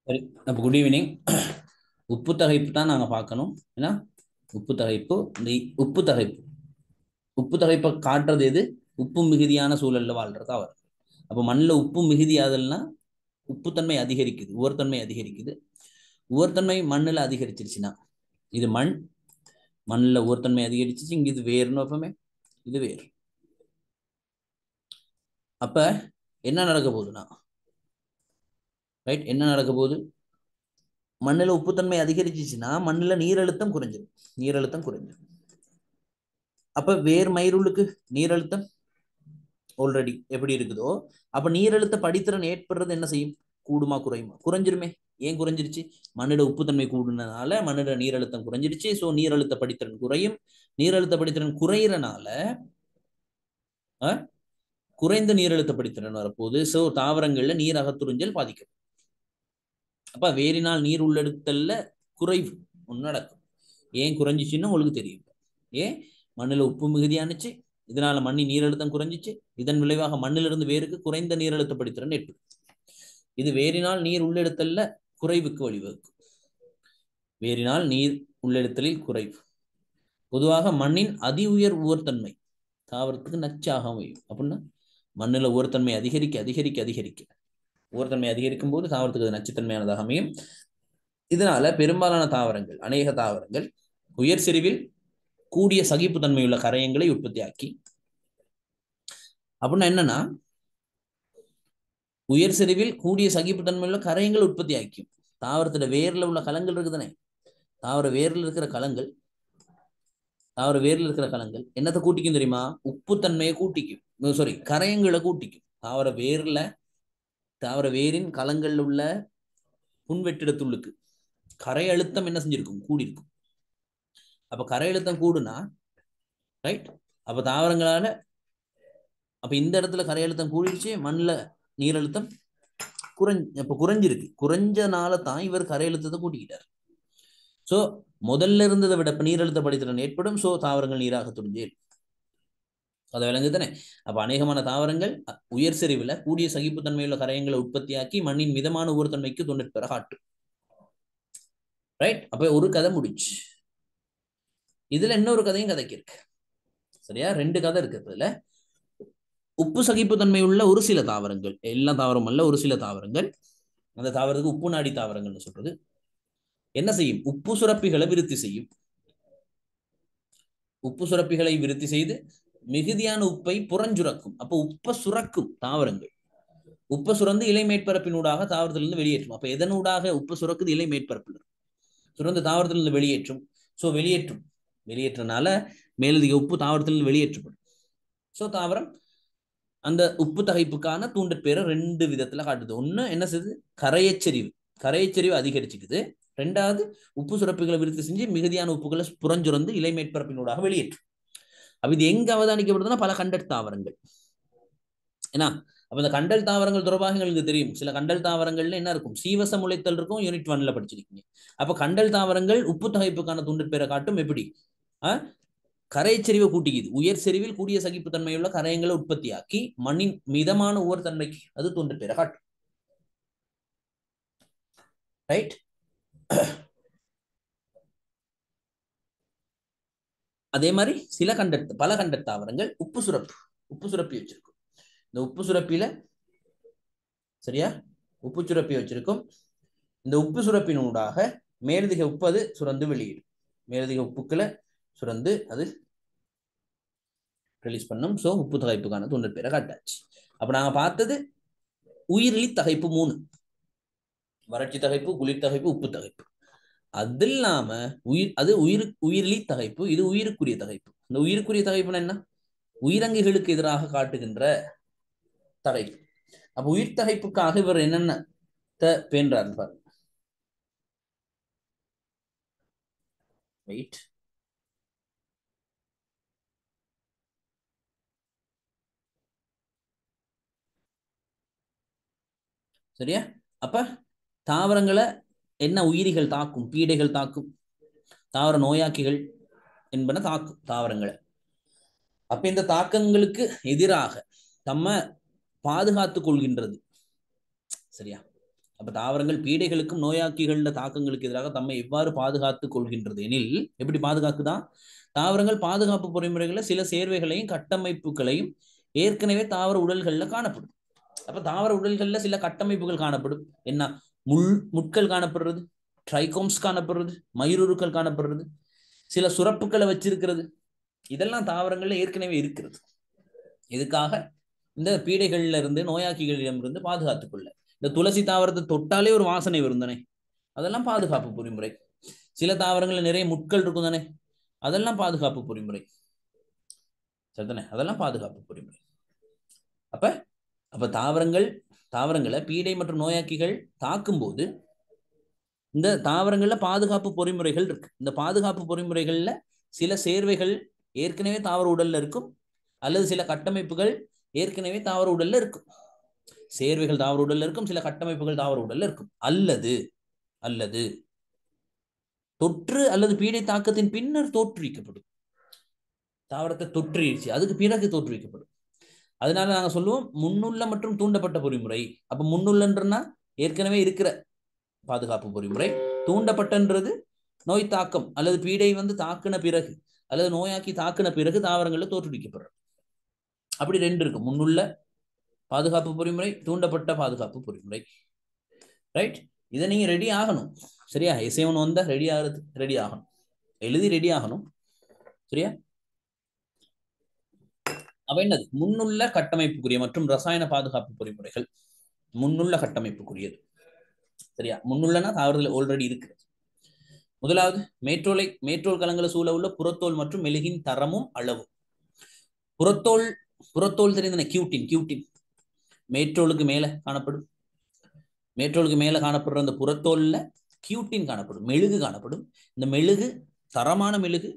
சரி அப்போ good evening உப்பு தகைப்பு தான் நாங்கள் பார்க்கணும் ஏன்னா உப்பு தகைப்பு இந்த உப்பு தகைப்பு உப்பு தகைப்பை காட்டுறது எது உப்பு மிகுதியான சூழல்ல வாழ்றது அவர் அப்போ மண்ணில் உப்பு மிகுதியாதல்னா உப்புத்தன்மை அதிகரிக்குது உவர்த்தன்மை அதிகரிக்குது உவர்த்தன்மை மண்ணில் அதிகரிச்சிருச்சுன்னா இது மண் மண்ணில் உவர்த்தன்மை அதிகரிச்சிச்சு இங்க இது வேர்னு வைப்போமே இது வேர் அப்ப என்ன நடக்க போகுதுன்னா ரைட் என்ன நடக்க போகுது மண்ணில் உப்புத்தன்மை அதிகரிச்சிச்சுன்னா மண்ணில் நீரழுத்தம் குறைஞ்சிடும் நீரழுத்தம் குறைஞ்சிடும் அப்ப வேர் மயிருளுக்கு நீரழுத்தம் ஆல்ரெடி எப்படி இருக்குதோ அப்ப நீரழுத்த படித்திறன் ஏற்படுறது என்ன செய்யும் கூடுமா குறையுமா குறைஞ்சிருமே ஏன் குறைஞ்சிருச்சு மண்ணிட உப்புத்தன்மை கூடுனதுனால மண்ணிட நீரழுத்தம் குறைஞ்சிருச்சு ஸோ நீரழுத்த படித்திறன் குறையும் நீரழுத்த படித்திறன் குறையிறனால குறைந்த நீரழுத்த படித்திறன் வரப்போகுது ஸோ தாவரங்கள்ல நீர் அகத்துறிஞ்சல் பாதிக்கும் அப்ப வேரினால் நீர் உள்ளெடுத்தல்ல குறைவு ஒன்று நடக்கும் ஏன் குறைஞ்சிச்சுன்னு உங்களுக்கு தெரியும் ஏன் மண்ணில் உப்பு மிகுதியானுச்சு இதனால மண்ணின் நீரழுத்தம் குறைஞ்சிச்சு இதன் விளைவாக மண்ணிலிருந்து வேருக்கு குறைந்த நீரழுத்த படித்திறன் ஏற்படும் இது வேரினால் நீர் உள்ளெடுத்தல்ல குறைவுக்கு வழிவகுக்கும் வேரினால் நீர் உள்ளெடுத்தலில் குறைவு பொதுவாக மண்ணின் அதி உயர் உவர்த்தன்மை தாவரத்துக்கு நச்சாக அமையும் அப்படின்னா மண்ணில் உவர்த்தன்மை அதிகரிக்க அதிகரிக்க அதிகரிக்க உவர்த்தன்மை அதிகரிக்கும் போது தாவரத்துக்கு அது நச்சுத்தன்மையானதாக அமையும் இதனால பெரும்பாலான தாவரங்கள் அநேக தாவரங்கள் உயர் செறிவில் கூடிய சகிப்புத்தன்மையுள்ள கரையங்களை உற்பத்தியாக்கி அப்படின்னா என்னன்னா உயர் செறிவில் கூடிய சகிப்புத்தன்மையுள்ள கரையங்கள் உற்பத்தி ஆக்கும் தாவரத்துல வேர்ல உள்ள கலங்கள் இருக்குதானே தாவர வேர்ல இருக்கிற கலங்கள் தாவர வேர்ல இருக்கிற கலங்கள் என்னத்தை கூட்டிக்கும் தெரியுமா உப்புத்தன்மையை கூட்டிக்கும் சாரி கரையங்களை கூட்டிக்கும் தாவர வேர்ல தாவர வேரின் கலங்கள்ல உள்ள புன்வெற்றிடத்துள்ளுக்கு கரை அழுத்தம் என்ன செஞ்சிருக்கும் கூடியிருக்கும் அப்ப கரை அழுத்தம் கூடுனா ரைட் அப்ப தாவரங்களால அப்ப இந்த இடத்துல கரை அழுத்தம் கூடிடுச்சு மண்ணில் நீரழுத்தம் குறைஞ்ச இப்ப குறைஞ்சிருக்கு குறைஞ்சனால தான் இவர் கரை அழுத்தத்தை கூட்டிக்கிட்டார் சோ முதல்ல இருந்ததை விட இப்ப நீரழுத்த படித்திறன் ஏற்படும் சோ தாவரங்கள் நீராக துணிஞ்சேன் அதை விளங்கு தானே அப்ப அநேகமான தாவரங்கள் உயர் செறிவுல கூடிய சகிப்புத்தன்மையுள்ள கரையங்களை உற்பத்தியாக்கி மண்ணின் மிதமான உயர்த்தன்மைக்கு தொண்ணூறு பெற காட்டும் ரைட் அப்ப ஒரு கதை முடிச்சு இதுல இன்னொரு கதையும் கதைக்கு இருக்கு சரியா ரெண்டு கதை இருக்கு இதுல உப்பு சகிப்புத்தன்மை உள்ள ஒரு சில தாவரங்கள் எல்லா தாவரம் அல்ல ஒரு சில தாவரங்கள் அந்த தாவரத்துக்கு உப்பு நாடி தாவரங்கள்னு சொல்றது என்ன செய்யும் உப்பு சுரப்பிகளை விருத்தி செய்யும் உப்பு சுரப்பிகளை விருத்தி செய்து மிகுதியான உப்பை புறஞ்சுரக்கும் அப்போ உப்பை சுரக்கும் தாவரங்கள் உப்பை சுரந்து இலை மேற்பரப்பினூடாக தாவரத்திலிருந்து வெளியேற்றும் அப்ப எதனூடாக உப்பு சுரக்குது இலை மேற்பரப்பில் சுரந்து தாவரத்திலிருந்து வெளியேற்றும் ஸோ வெளியேற்றும் வெளியேற்றனால மேலதிக உப்பு தாவரத்திலிருந்து வெளியேற்றப்படும் ஸோ தாவரம் அந்த உப்பு தகைப்புக்கான தூண்டற்பேரை ரெண்டு விதத்துல காட்டுது ஒண்ணு என்ன செய்யுது கரையச்சரிவு கரையச்சரிவு அதிகரிச்சுக்குது ரெண்டாவது உப்பு சுரப்புகளை விருத்தி செஞ்சு மிகுதியான உப்புகளை புறஞ்சுரந்து இலை மேற்பரப்பினூடாக வெளியேற்றும் அப்ப இது எங்க அவதானிக்கப்படுதுன்னா பல கண்டல் தாவரங்கள் ஏன்னா அப்ப இந்த கண்டல் தாவரங்கள் தொடர்பாக எங்களுக்கு தெரியும் சில கண்டல் தாவரங்கள்ல என்ன இருக்கும் சீவச முளைத்தல் இருக்கும் யூனிட் ஒன்ல படிச்சிருக்கீங்க அப்ப கண்டல் தாவரங்கள் உப்பு தகைப்புக்கான தூண்டற்பேரை காட்டும் எப்படி ஆஹ் கரைச்செறிவை கூட்டிக்குது உயர் செறிவில் கூடிய சகிப்புத்தன்மையுள்ள கரையங்களை உற்பத்தியாக்கி மண்ணின் மிதமான உவர் தன்மைக்கு அது தோன்று பெற காட்டும் ரைட் அதே மாதிரி சில கண்ட பல கண்ட தாவரங்கள் உப்பு சுரப்பு உப்பு சுரப்பி வச்சிருக்கும் இந்த உப்பு சுரப்பில சரியா உப்பு சுரப்பி வச்சிருக்கும் இந்த உப்பு சுரப்பினூடாக மேலதிக உப்பு அது சுரந்து வெளியிடும் மேலதிக உப்புக்களை சுரந்து அது ரிலீஸ் பண்ணும் ஸோ உப்பு தகைப்புக்கான தொண்ணூறு பேரை காட்டாச்சு அப்ப நாங்க பார்த்தது உயிரிலி தகைப்பு மூணு வறட்சி தகைப்பு குளிர் தகைப்பு உப்பு தகைப்பு அது இல்லாம உயிர் அது உயிர் உயிரிலி தகைப்பு இது உயிருக்குரிய தகைப்பு இந்த உயிருக்குரிய தகைப்புனா என்ன உயிரங்குகளுக்கு எதிராக காட்டுகின்ற தகைப்பு அப்ப உயிர் தகைப்புக்காக இவர் என்னென்ன பேன்றார் பாருங்க வெயிட் சரியா அப்ப தாவரங்களை என்ன உயிரிகள் தாக்கும் பீடைகள் தாக்கும் தாவர நோயாக்கிகள் என்பன தாக்கும் தாவரங்களை அப்ப இந்த தாக்கங்களுக்கு எதிராக தம்ம பாதுகாத்துக் கொள்கின்றது சரியா அப்ப தாவரங்கள் பீடைகளுக்கும் நோயாக்கிகள தாக்கங்களுக்கு எதிராக தம்மை எவ்வாறு பாதுகாத்துக் கொள்கின்றது எனில் எப்படி பாதுகாக்குதா தாவரங்கள் பாதுகாப்பு பொறிமுறைகளை சில சேர்வைகளையும் கட்டமைப்புகளையும் ஏற்கனவே தாவர உடல்கள்ல காணப்படும் அப்ப தாவர உடல்கள்ல சில கட்டமைப்புகள் காணப்படும் என்ன முள் முட்கள் காணப்படுறது ட்ரைகோம்ஸ் காணப்படுறது மயிருருக்கள் காணப்படுறது சில சுரப்புகளை வச்சிருக்கிறது இதெல்லாம் தாவரங்கள்ல ஏற்கனவே இருக்கிறது இதுக்காக இந்த பீடைகள்ல இருந்து நோயாக்கிகளிடம் இருந்து பாதுகாத்துக் கொள்ள இந்த துளசி தாவரத்தை தொட்டாலே ஒரு வாசனை வரும் தானே அதெல்லாம் பாதுகாப்பு பொறிமுறை சில தாவரங்கள்ல நிறைய முட்கள் இருக்கும் தானே அதெல்லாம் பாதுகாப்பு பொறிமுறை சரிதானே அதெல்லாம் பாதுகாப்பு பொறிமுறை அப்ப அப்ப தாவரங்கள் தாவரங்களை பீடை மற்றும் நோயாக்கிகள் தாக்கும்போது இந்த தாவரங்கள்ல பாதுகாப்பு பொறிமுறைகள் இருக்கு இந்த பாதுகாப்பு பொறிமுறைகள்ல சில சேர்வைகள் ஏற்கனவே தாவர உடல்ல இருக்கும் அல்லது சில கட்டமைப்புகள் ஏற்கனவே தாவர உடல்ல இருக்கும் சேர்வைகள் தாவர உடல்ல இருக்கும் சில கட்டமைப்புகள் தாவர உடல்ல இருக்கும் அல்லது அல்லது தொற்று அல்லது பீடை தாக்கத்தின் பின்னர் தோற்றுவிக்கப்படும் தாவரத்தை தொற்றுவிச்சு அதுக்கு பிறகு தோற்றுவிக்கப்படும் அதனால நாங்க சொல்லுவோம் முன்னுள்ள மற்றும் தூண்டப்பட்ட பொறிமுறை அப்ப முன்னுள்ளன்றனா ஏற்கனவே இருக்கிற பாதுகாப்பு பொறிமுறை தூண்டப்பட்டன்றது நோய் தாக்கம் அல்லது பீடை வந்து தாக்குன பிறகு அல்லது நோயாக்கி தாக்குன பிறகு தாவரங்கள்ல தோற்றுவிக்கப்படுறது அப்படி ரெண்டு இருக்கு முன்னுள்ள பாதுகாப்பு பொறிமுறை தூண்டப்பட்ட பாதுகாப்பு பொறிமுறை ரைட் இதை நீங்க ரெடி ஆகணும் சரியா எஸ்ஏ ஒன்று வந்தா ரெடி ஆகிறது ரெடி ஆகணும் எழுதி ரெடி ஆகணும் சரியா அவ என்னது முன்னுள்ள கட்டமைப்புக்குரிய மற்றும் ரசாயன பாதுகாப்பு பொறிமுறைகள் முன்னுள்ள கட்டமைப்புக்குரியது சரியா முன்னுள்ளனா தாவரத்தில் ஆல்ரெடி இருக்கிறது முதலாவது மேட்ரோலை மேட்ரோல் கலங்களை சூழ உள்ள புறத்தோல் மற்றும் மெழுகின் தரமும் அளவும் புறத்தோல் புறத்தோல் தெரிந்தன கியூட்டின் கியூட்டின் மேட்ரோலுக்கு மேல காணப்படும் மேட்ரோலுக்கு மேல காணப்படுற அந்த புறத்தோல்ல கியூட்டின் காணப்படும் மெழுகு காணப்படும் இந்த மெழுகு தரமான மெழுகு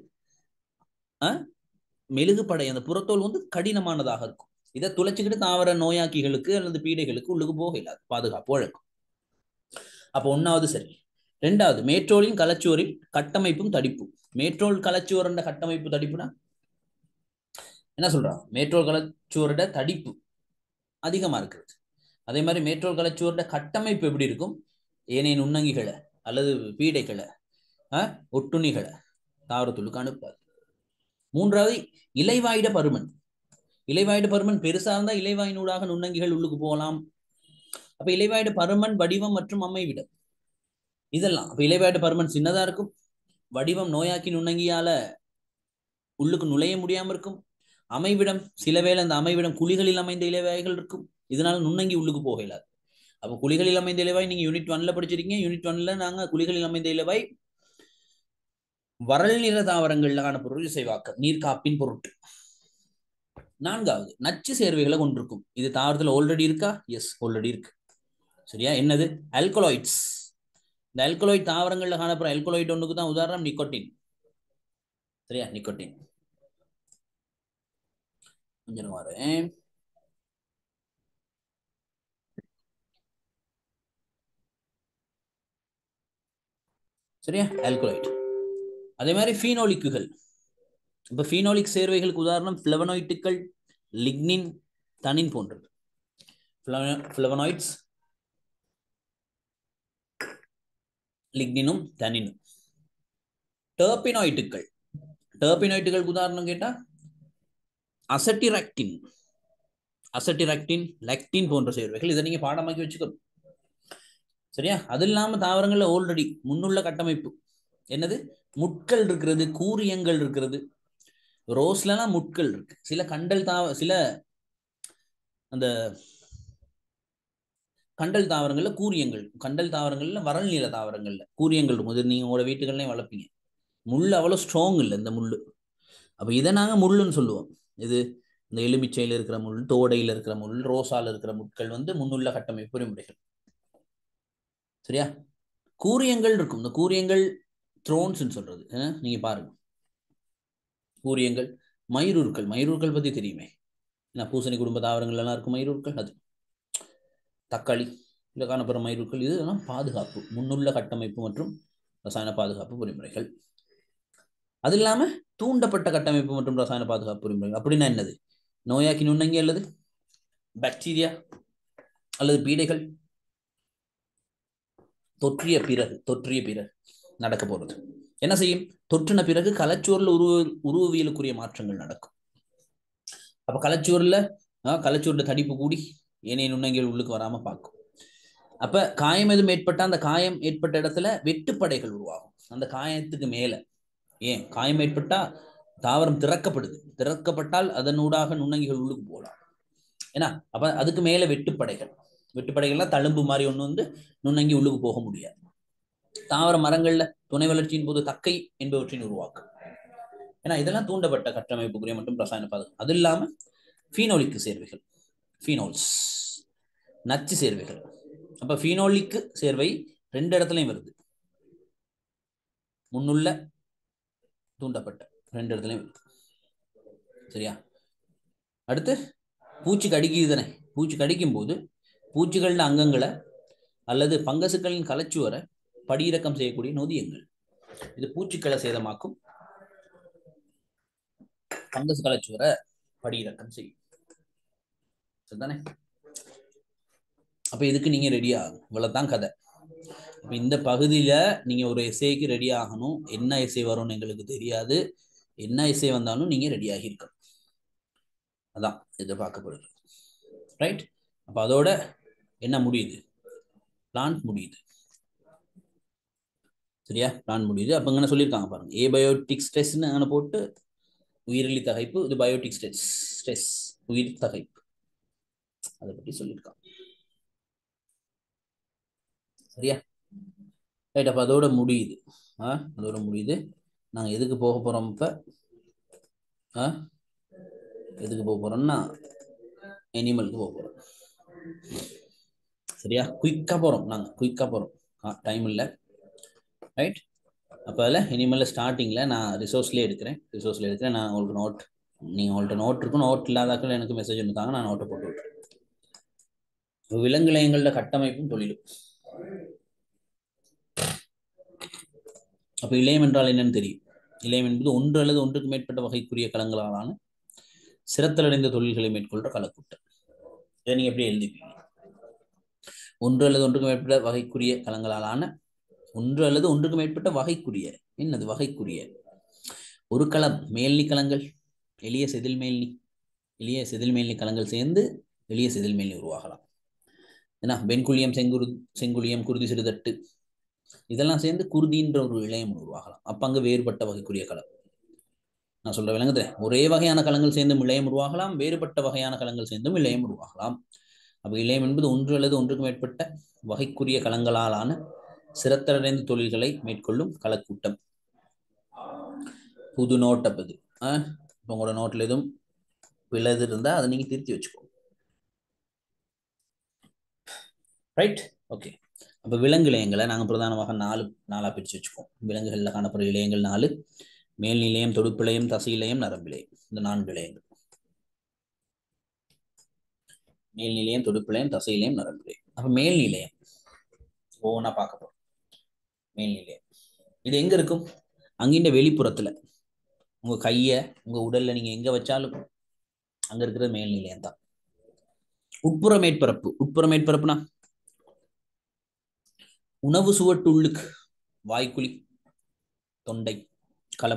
மெழுகு படை அந்த புறத்தோல் வந்து கடினமானதாக இருக்கும் இதை துளைச்சிக்கிட்டு தாவர நோயாக்கிகளுக்கு அல்லது பீடைகளுக்கு உள்ளுக்கு போக இல்லாது பாதுகாப்பு வழக்கம் அப்போ ஒன்னாவது சரி ரெண்டாவது மேட்ரோலின் கலச்சுவரில் கட்டமைப்பும் தடிப்பும் மேட்ரோல் கலச்சுவரண்ட கட்டமைப்பு தடிப்புனா என்ன சொல்றான் மேட்ரோல் கலச்சுவரோட தடிப்பு அதிகமா இருக்கிறது அதே மாதிரி மேட்ரோல் கலச்சுவரோட கட்டமைப்பு எப்படி இருக்கும் ஏனைய நுண்ணங்கிகளை அல்லது பீடைகளை ஒட்டுண்ணிகளை தாவரத்துள்ளுக்கு அனுப்பாது மூன்றாவது இலைவாயிட பருமன் இலைவாயிட பருமன் பெருசா இருந்தா இலைவாயினூடாக நுண்ணங்கிகள் உள்ளுக்கு போகலாம் அப்ப இலைவாயிட பருமன் வடிவம் மற்றும் அமைவிடம் இதெல்லாம் அப்ப இலைவாயிட பருமன் சின்னதா இருக்கும் வடிவம் நோயாக்கி நுண்ணங்கியால உள்ளுக்கு நுழைய முடியாம இருக்கும் அமைவிடம் சில வேளை அந்த அமைவிடம் குழிகளில் அமைந்த இலைவாய்கள் இருக்கும் இதனால நுண்ணங்கி உள்ளுக்கு போக இல்லாது அப்ப குழிகளில் அமைந்த இலைவாய் நீங்க யூனிட் ஒன்ல படிச்சிருக்கீங்க யூனிட் ஒன்ல நாங்க குழிகளில் அமைந்த இலைவாய் வறள் நிற தாவரங்கள்ல காணப்படுற இசைவாக்கம் நீர்காப்பின் பொருட்டு நான்காவது நச்சு சேர்வைகளை கொண்டிருக்கும் இது தாவரத்துல ஆல்ரெடி இருக்கா எஸ் ஆல்ரெடி இருக்கு சரியா என்னது அல்கலாய்ட்ஸ் இந்த அல்கலாய்ட் தாவரங்கள்ல காணப்படுற அல்கலாய்ட் ஒண்ணுக்கு தான் உதாரணம் நிக்கோட்டின் சரியா நிக்கோட்டின் கொஞ்சம் வரேன் சரியா ஆல்கலாய்ட் அதே மாதிரி ஃபீனோலிக்குகள் இப்போ ஃபீனோலிக் சேர்வைகளுக்கு உதாரணம் ஃப்ளவனாய்ட்டுகள் லிக்னின் தனின் போன்றது ஃப்ளவனாய்ட்ஸ் லிக்னினும் தனினும் டர்பினாய்ட்டுகள் டர்பினாய்ட்டுகளுக்கு உதாரணம் கேட்டா அசட்டிராக்டின் அசட்டிராக்டின் லெக்டின் போன்ற சேர்வைகள் இதை நீங்க பாடமாக்கி வச்சுக்கணும் சரியா அது இல்லாம தாவரங்கள்ல ஆல்ரெடி முன்னுள்ள கட்டமைப்பு என்னது முட்கள் இருக்கிறது கூரியங்கள் இருக்கிறது ரோஸ்லாம் முட்கள் இருக்கு சில கண்டல் தாவ சில அந்த கண்டல் தாவரங்கள்ல கூரியங்கள் கண்டல் தாவரங்கள்ல வரல் நீல தாவரங்கள்ல கூரியங்கள் இருக்கும் இது நீங்க உங்களோட வீட்டுகள்லையும் வளர்ப்பீங்க முள் அவ்வளவு ஸ்ட்ராங் இல்லை இந்த முள்ளு அப்ப இதை நாங்க முள்ளுன்னு சொல்லுவோம் இது இந்த எலுமிச்சையில இருக்கிற முள் தோடையில இருக்கிற முள் ரோசால இருக்கிற முட்கள் வந்து முன்னுள்ள கட்டமைப்பு பொறிமுறைகள் சரியா கூரியங்கள் இருக்கும் இந்த கூரியங்கள் த்ரோன்ஸ்ன்னு சொல்றது நீங்க பாருங்க கூரியங்கள் மயிருர்கள் மயிருர்கள் பத்தி தெரியுமே ஏன்னா பூசணி குடும்ப தாவரங்கள் எல்லாம் இருக்கும் மயிருர்கள் அது தக்காளி இல்லை காணப்படுற மயிருர்கள் இதெல்லாம் பாதுகாப்பு முன்னுள்ள கட்டமைப்பு மற்றும் ரசாயன பாதுகாப்பு பொறிமுறைகள் அது இல்லாம தூண்டப்பட்ட கட்டமைப்பு மற்றும் ரசாயன பாதுகாப்பு பொறிமுறைகள் அப்படின்னா என்னது நோயாக்கி நுண்ணங்கி அல்லது பாக்டீரியா அல்லது பீடைகள் தொற்றிய பிறகு தொற்றிய பிறகு நடக்க போறது என்ன செய்யும் தொற்றின பிறகு கலச்சுவரில் உருவ உருவவியலுக்குரிய மாற்றங்கள் நடக்கும் அப்ப கலச்சுவரில் கலச்சுவரில் தடிப்பு கூடி ஏனைய நுண்ணங்கிகள் உள்ளுக்கு வராம பார்க்கும் அப்ப காயம் எதுவும் ஏற்பட்டா அந்த காயம் ஏற்பட்ட இடத்துல வெட்டுப்படைகள் உருவாகும் அந்த காயத்துக்கு மேல ஏன் காயம் ஏற்பட்டா தாவரம் திறக்கப்படுது திறக்கப்பட்டால் அதனூடாக நுண்ணங்கிகள் உள்ளுக்கு போகலாம் ஏன்னா அப்ப அதுக்கு மேல வெட்டுப்படைகள் வெட்டுப்படைகள்லாம் தழும்பு மாதிரி ஒண்ணு வந்து நுண்ணங்கி உள்ளுக்கு போக முடியாது தாவர மரங்கள்ல துணை வளர்ச்சியின் போது தக்கை என்பவற்றின் உருவாக்கம் ஏன்னா இதெல்லாம் தூண்டப்பட்ட கட்டமைப்புக்குரிய மற்றும் ரசாயன பாதுகாப்பு அது இல்லாம ஃபீனோலிக்கு சேர்வைகள் ஃபீனோல்ஸ் நச்சு சேர்வைகள் அப்ப ஃபீனோலிக்கு சேர்வை ரெண்டு இடத்துலயும் வருது முன்னுள்ள தூண்டப்பட்ட ரெண்டு இடத்துலயும் வருது சரியா அடுத்து பூச்சி கடிக்குது தானே பூச்சி கடிக்கும் போது பூச்சிகளின் அங்கங்களை அல்லது பங்கசுக்களின் கலச்சுவரை படியிறக்கம் செய்யக்கூடிய நொதியங்கள் இது பூச்சிக்களை சேதமாக்கும் பங்கஸ் கலச்சுவரை படியிறக்கம் செய்யும் சரிதானே அப்ப இதுக்கு நீங்க ரெடி ஆகணும் இவ்வளவுதான் கதை அப்ப இந்த பகுதியில நீங்க ஒரு எஸ்ஏக்கு ரெடி ஆகணும் என்ன எஸ்ஏ வரும்னு எங்களுக்கு தெரியாது என்ன எஸ்ஏ வந்தாலும் நீங்க ரெடி ஆகியிருக்கணும் அதான் எதிர்பார்க்கப்படுது ரைட் அப்ப அதோட என்ன முடியுது பிளான்ட் முடியுது சரியா பிளான் முடியுது அப்ப இங்கே சொல்லியிருக்காங்க பாருங்க ஏ பயோட்டிக் ஸ்ட்ரெஸ்ன்னு அங்கே போட்டு உயிரிலி தகைப்பு இது பயோட்டிக் ஸ்ட்ரெஸ் ஸ்ட்ரெஸ் உயிர் தகைப்பு அதை பற்றி சொல்லியிருக்காங்க சரியா ரைட் அப்போ அதோட முடியுது ஆ அதோட முடியுது நாங்கள் எதுக்கு போக போகிறோம் இப்போ ஆ எதுக்கு போக போகிறோம்னா அனிமலுக்கு போக போகிறோம் சரியா குயிக்காக போகிறோம் நாங்கள் குயிக்காக போகிறோம் ஆ டைம் இல்லை ரைட் அப்போ அதில் இனிமேல் ஸ்டார்டிங்கில் நான் ரிசோர்ஸ்லேயே எடுக்கிறேன் ரிசோர்ஸில் எடுக்கிறேன் நான் உங்களுக்கு நோட் நீங்கள் உங்கள்கிட்ட நோட் இருக்கும் நோட் இல்லாதாக்கள் எனக்கு மெசேஜ் இருக்காங்க நான் நோட்டை போட்டு விட்றேன் விலங்கு நிலையங்களோட கட்டமைப்பும் தொழிலும் அப்போ இளையம் என்றால் என்னன்னு தெரியும் இளையம் என்பது ஒன்று அல்லது ஒன்றுக்கு மேற்பட்ட வகைக்குரிய களங்களாலான சிரத்தலடைந்த தொழில்களை மேற்கொள்ற களக்கூட்டம் இதை நீங்க எப்படி எழுதிப்பீங்க ஒன்று அல்லது ஒன்றுக்கு மேற்பட்ட வகைக்குரிய களங்களாலான ஒன்று அல்லது ஒன்றுக்கு மேற்பட்ட வகைக்குரிய என்னது வகைக்குரிய ஒரு களம் மேல்நி களங்கள் எளிய செதில் மேல்நி எளிய செதில் மேல்நி களங்கள் சேர்ந்து எளிய செதில் மேல்நி உருவாகலாம் ஏன்னா வெண்குழியம் செங்குரு செங்குழியம் குருதி சிறுதட்டு இதெல்லாம் சேர்ந்து குருதின்ற ஒரு இளையம் உருவாகலாம் அப்ப அங்க வேறுபட்ட வகைக்குரிய களம் நான் சொல்ற விளங்குது ஒரே வகையான களங்கள் சேர்ந்தும் இளையம் உருவாகலாம் வேறுபட்ட வகையான களங்கள் சேர்ந்தும் இளையம் உருவாகலாம் அப்ப இளையம் என்பது ஒன்று அல்லது ஒன்றுக்கு மேற்பட்ட வகைக்குரிய களங்களாலான சிரத்தடைந்த தொழில்களை மேற்கொள்ளும் களக்கூட்டம் புது நோட் அப்பது இப்போ உங்களோட நோட்டில் எதுவும் பிள்ளது இருந்தால் அதை நீங்கள் திருத்தி வச்சுக்கோ ரைட் ஓகே அப்போ விலங்கு இலையங்களை நாங்கள் பிரதானமாக நாலு நாளாக பிரித்து வச்சுக்கோம் விலங்குகளில் காணப்படுற இலையங்கள் நாலு மேல் நிலையம் தொடுப்பிலையம் தசை இலையம் நரம்பிலையம் இந்த நான்கு இலையங்கள் மேல் நிலையம் தொடுப்பிலையம் தசை இலையம் நரம்பிலையம் அப்போ மேல் நிலையம் ஒவ்வொன்றா பார்க்க போகிறோம் மேல் நிலையம் இது எங்கே இருக்கும் அங்கின்ற வெளிப்புறத்தில் உங்கள் கையை உங்கள் உடலில் நீங்கள் எங்கே வச்சாலும் அங்கே இருக்கிற மேல் நிலையம் தான் உட்புற மேற்பரப்பு உட்புற மேற்பரப்புனா உணவு சுவட்டு உள்ளுக்கு வாய்க்குழி தொண்டை களம்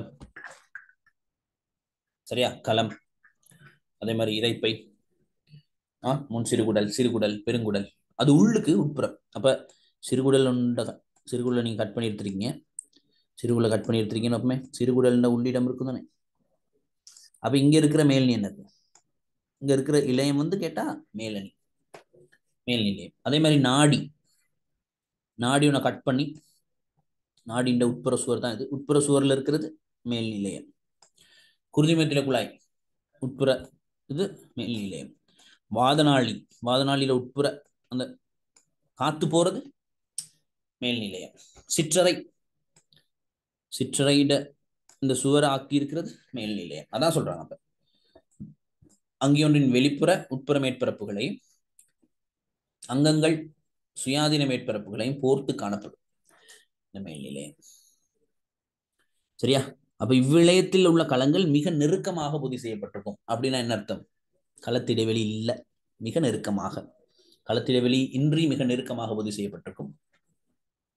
சரியா களம் அதே மாதிரி இறைப்பை ஆ முன் சிறுகுடல் சிறுகுடல் பெருங்குடல் அது உள்ளுக்கு உட்புறம் அப்ப சிறுகுடல் உண்ட சிறுகுடலை நீங்க கட் பண்ணி எடுத்துருக்கீங்க சிறுகுடலை கட் பண்ணி எடுத்துருக்கீங்கன்னு அப்பமே சிறுகுடல்ன்ற உள்ளிடம் இருக்கும் தானே அப்ப இங்க இருக்கிற மேல்நி என்னது இங்க இருக்கிற இளையம் வந்து கேட்டா மேலணி மேல்நி இலையம் அதே மாதிரி நாடி நாடி ஒன்று கட் பண்ணி நாடின்ற உட்புற சுவர் தான் இது உட்புற சுவரில் இருக்கிறது மேல் நிலையம் குருதிமத்தில குழாய் உட்புற இது மேல் நிலையம் வாதநாளி வாதநாளியில உட்புற அந்த காத்து போறது மேல் நிலையம் சிற்றறை சிற்றறையிட இந்த சுவரை ஆக்கி இருக்கிறது மேல் நிலையம் அதான் சொல்றாங்க அப்ப அங்கியொன்றின் வெளிப்புற உட்புற மேற்பரப்புகளையும் அங்கங்கள் சுயாதீன மேற்பரப்புகளையும் போர்த்து காணப்படும் இந்த மேல்நிலையம் சரியா அப்ப இவ்விளையத்தில் உள்ள களங்கள் மிக நெருக்கமாக பொதி செய்யப்பட்டிருக்கும் அப்படின்னா என்ன அர்த்தம் களத்திடைவெளி இல்லை மிக நெருக்கமாக களத்திடைவெளி இன்றி மிக நெருக்கமாக பொதி செய்யப்பட்டிருக்கும்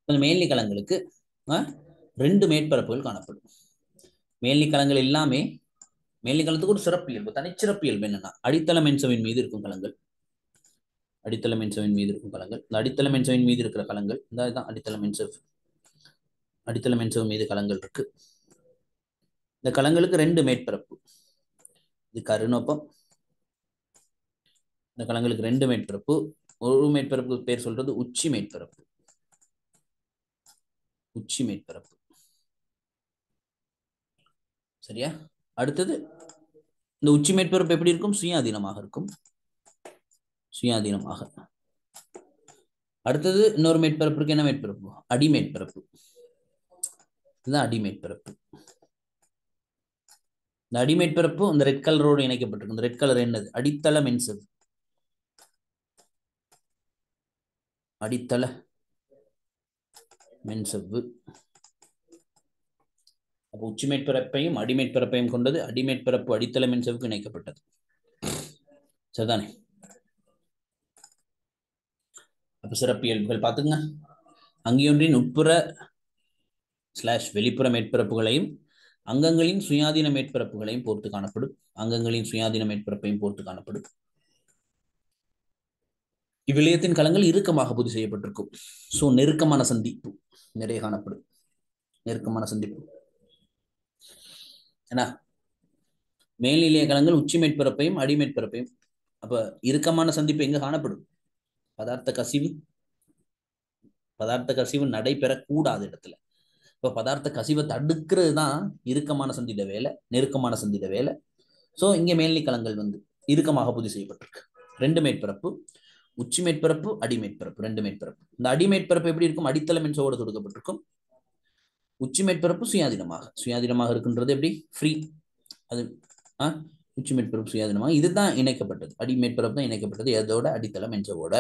அந்த மேல்நி கலங்களுக்கு ரெண்டு மேற்பரப்புகள் காணப்படும் மேல்நி கலங்கள் எல்லாமே மேல்நி கலத்துக்கு ஒரு சிறப்பியல்பு தனிச்சிறப்பியல்பு என்னன்னா அடித்தள மென்சவின் மீது இருக்கும் கலங்கள் அடித்தள மென்சவின் மீது இருக்கும் கலங்கள் இந்த அடித்தள மென்சவின் மீது இருக்கிற கலங்கள் இந்த இதுதான் அடித்தள மென்சவ் அடித்தள மென்சவ் மீது கலங்கள் இருக்கு இந்த கலங்களுக்கு ரெண்டு மேற்பரப்பு இது கருநோப்பம் இந்த கலங்களுக்கு ரெண்டு மேற்பரப்பு ஒரு மேற்பரப்பு பேர் சொல்றது உச்சி மேற்பரப்பு உச்சி மேற்பரப்பு சரியா அடுத்தது இந்த உச்சி மேற்பரப்பு எப்படி இருக்கும் சுயாதீனமாக இருக்கும் சுயாதீனமாக அடுத்தது இன்னொரு மேற்பரப்பு இருக்கு என்ன மேற்பரப்பு அடிமேற்பரப்பு இதுதான் அடிமேற்பரப்பு இந்த அடிமேற்பரப்பு இந்த ரெட் கலரோடு இணைக்கப்பட்டிருக்கு இந்த ரெட் கலர் என்னது அடித்தள மென்சது அடித்தள மென்சவ்வு அப்போ உச்சி மேற்பரப்பையும் அடிமேற்பரப்பையும் கொண்டது அடிமேற்பரப்பு அடித்தள மென்சவுக்கு இணைக்கப்பட்டது சரிதானே அப்ப சிறப்பியல்புகள் பார்த்துங்க அங்கியொன்றின் உட்புற ஸ்லாஷ் வெளிப்புற மேற்பரப்புகளையும் அங்கங்களின் சுயாதீன மேற்பரப்புகளையும் பொறுத்து காணப்படும் அங்கங்களின் சுயாதீன மேற்பரப்பையும் பொறுத்து காணப்படும் இவ்விளையத்தின் கலங்கள் இறுக்கமாக பதிவு செய்யப்பட்டிருக்கும் சோ நெருக்கமான சந்திப்பு நிறைய காணப்படும் நெருக்கமான சந்திப்பு என்ன மேல்நிலைய கலங்கள் உச்சி மேற்பரப்பையும் அடிமேற்பரப்பையும் அப்ப இறுக்கமான சந்திப்பு எங்க காணப்படும் பதார்த்த கசிவு பதார்த்த கசிவு நடைபெறக்கூடாத இடத்துல இப்ப பதார்த்த கசிவை தடுக்கிறது தான் இறுக்கமான சந்திட வேலை நெருக்கமான சந்திட வேலை சோ இங்க மேல்நி கலங்கள் வந்து இறுக்கமாக பதிவு செய்யப்பட்டிருக்கு ரெண்டு மேற்பரப்பு உச்சி மேற்பரப்பு அடிமேற்பரப்பு ரெண்டு மேற்பரப்பு இந்த அடிமேற்பரப்பு எப்படி இருக்கும் அடித்தள மென்சோடு தொடுக்கப்பட்டிருக்கும் உச்சி மேற்பரப்பு சுயாதீனமாக சுயாதீனமாக இருக்கின்றது எப்படி ஃப்ரீ அது ஆ உச்சி மேற்பரப்பு சுயாதீனமாக இதுதான் இணைக்கப்பட்டது அடி மேற்பரப்பு தான் இணைக்கப்பட்டது எதோட அடித்தள மென்சவோட